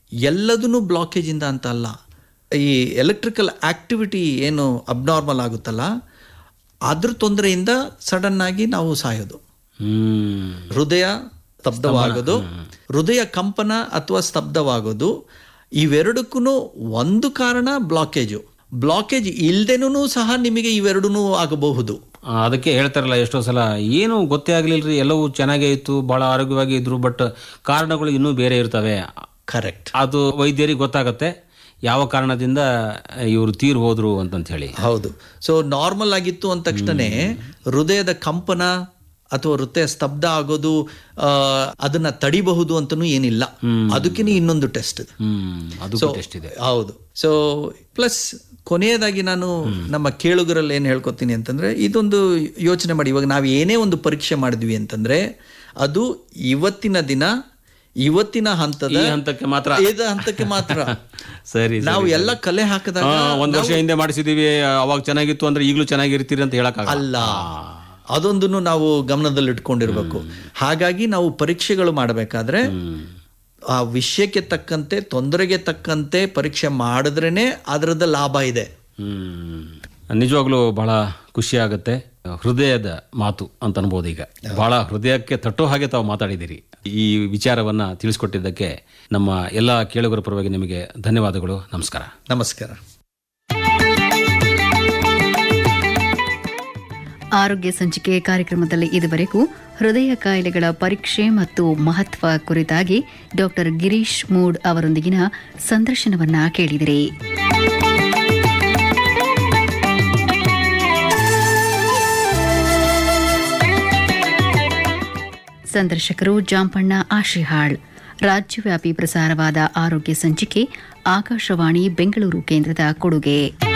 ಎಲ್ಲದೂ ಬ್ಲಾಕೇಜಿಂದ ಅಂತ ಅಲ್ಲ ಈ ಎಲೆಕ್ಟ್ರಿಕಲ್ ಆಕ್ಟಿವಿಟಿ ಏನು ಅಬ್ನಾರ್ಮಲ್ ಆಗುತ್ತಲ್ಲ ಅದ್ರ ತೊಂದರೆಯಿಂದ ಸಡನ್ ಆಗಿ ನಾವು ಸಾಯೋದು ಹ್ಮ್ ಹೃದಯ ಸ್ತಬ್ಧವಾಗೋದು ಹೃದಯ ಕಂಪನ ಅಥವಾ ಸ್ತಬ್ಧವಾಗೋದು ಇವೆರಡಕ್ಕೂ ಒಂದು ಕಾರಣ ಬ್ಲಾಕೇಜು ಬ್ಲಾಕೇಜ್ ಇಲ್ದೇನೂ ಸಹ ನಿಮಗೆ ಇವೆರಡೂ ಆಗಬಹುದು ಆ, ಅದಕ್ಕೆ ಹೇಳ್ತಾರಲ್ಲ ಎಷ್ಟೋ ಸಲ ಏನು ಗೊತ್ತೇ ಆಗ್ಲಿಲ್ರಿ ಎಲ್ಲವೂ ಚೆನ್ನಾಗೇ ಇತ್ತು ಬಹಳ ಆರೋಗ್ಯವಾಗಿ ಇದ್ರು ಬಟ್ ಕಾರಣಗಳು ಇನ್ನೂ ಬೇರೆ ಇರ್ತವೆ ಕರೆಕ್ಟ್ ಅದು ವೈದ್ಯರಿಗೆ ಗೊತ್ತಾಗತ್ತೆ ಯಾವ ಕಾರಣದಿಂದ ಇವರು ತೀರ್ ಹೋದ್ರು ಅಂತಂತ ಹೇಳಿ ಹೌದು ಸೊ ನಾರ್ಮಲ್ ಆಗಿತ್ತು ಅಂದ ತಕ್ಷಣನೇ ಹೃದಯದ ಕಂಪನ ಅಥವಾ ಹೃದಯ ಸ್ತಬ್ಧ ಆಗೋದು ಆ, ಅದನ್ನ ತಡಿಬಹುದು ಅಂತನೂ ಏನಿಲ್ಲ ಅದಕ್ಕೇನೆ ಇನ್ನೊಂದು ಟೆಸ್ಟ್ ಹ್ಮ್ ಅದು ಸೊ ಟೆಸ್ಟ್ ಇದೆ ಹೌದು ಸೊ ಪ್ಲಸ್ ಕೊನೆಯದಾಗಿ ನಾನು ನಮ್ಮ ಕೇಳುಗರಲ್ಲಿ ಏನು ಹೇಳ್ಕೊತೀನಿ ಅಂತಂದ್ರೆ ಇದೊಂದು ಯೋಚನೆ ಮಾಡಿ ಇವಾಗ ನಾವು ಏನೇ ಒಂದು ಪರೀಕ್ಷೆ ಮಾಡಿದ್ವಿ ಅಂತಂದ್ರೆ ಅದು ಇವತ್ತಿನ ದಿನ ಇವತ್ತಿನ ಹಂತದ ಈ ಹಂತಕ್ಕೆ ಮಾತ್ರ ಇದ ಹಂತಕ್ಕೆ ಮಾತ್ರ ಸರಿ ನಾವು ಎಲ್ಲ ಕಲೆ ಹಾಕಿದಾಗ ಆ, ಒಂದ್ ವರ್ಷ ಹಿಂದೆ ಮಾಡಿಸಿದೀವಿ ಅವಾಗ ಚೆನ್ನಾಗಿತ್ತು ಅಂದ್ರೆ ಈಗಲೂ ಚೆನ್ನಾಗಿರ್ತೀರಿ ಅಂತ ಹೇಳಕ್ ಅಲ್ಲ ಅದೊಂದನ್ನು ನಾವು ಗಮನದಲ್ಲಿ ಇಟ್ಕೊಂಡಿರ್ಬೇಕು ಹಾಗಾಗಿ ನಾವು ಪರೀಕ್ಷೆಗಳು ಮಾಡಬೇಕಾದ್ರೆ ಆ ವಿಷಯಕ್ಕೆ ತಕ್ಕಂತೆ ತೊಂದರೆಗೆ ತಕ್ಕಂತೆ ಪರೀಕ್ಷೆ ಮಾಡಿದ್ರೇನೆ ಅದರದ ಲಾಭ ಇದೆ ಹ್ಮ್ ನಿಜವಾಗ್ಲೂ ಬಹಳ ಖುಷಿ ಆಗುತ್ತೆ ಹೃದಯದ ಮಾತು ಅಂತ ಅನ್ಬೋದು ಈಗ ಬಹಳ ಹೃದಯಕ್ಕೆ ತಟ್ಟೋ ಹಾಗೆ ತಾವು ಮಾತಾಡಿದ್ದೀರಿ ಈ ವಿಚಾರವನ್ನ ತಿಳಿಸ್ಕೊಟ್ಟಿದ್ದಕ್ಕೆ ನಮ್ಮ ಎಲ್ಲ ಕೇಳುಗರ ಪರವಾಗಿ ನಿಮಗೆ ಧನ್ಯವಾದಗಳು ನಮಸ್ಕಾರ ನಮಸ್ಕಾರ ಆರೋಗ್ಯ ಸಂಚಿಕೆ ಕಾರ್ಯಕ್ರಮದಲ್ಲಿ ಇದುವರೆಗೂ ಹೃದಯ ಕಾಯಿಲೆಗಳ ಪರೀಕ್ಷೆ ಮತ್ತು ಮಹತ್ವ ಕುರಿತಾಗಿ ಡಾಕ್ಟರ್ ಗಿರೀಶ್ ಮೂಡ್ ಅವರೊಂದಿಗಿನ ಸಂದರ್ಶನವನ್ನ ಕೇಳಿದಿರಿ ಸಂದರ್ಶಕರು ಜಾಂಪಣ್ಣ ಆಶಿಹಾಳ್ ರಾಜ್ಯವ್ಯಾಪಿ ಪ್ರಸಾರವಾದ ಆರೋಗ್ಯ ಸಂಚಿಕೆ ಆಕಾಶವಾಣಿ ಬೆಂಗಳೂರು ಕೇಂದ್ರದ ಕೊಡುಗೆ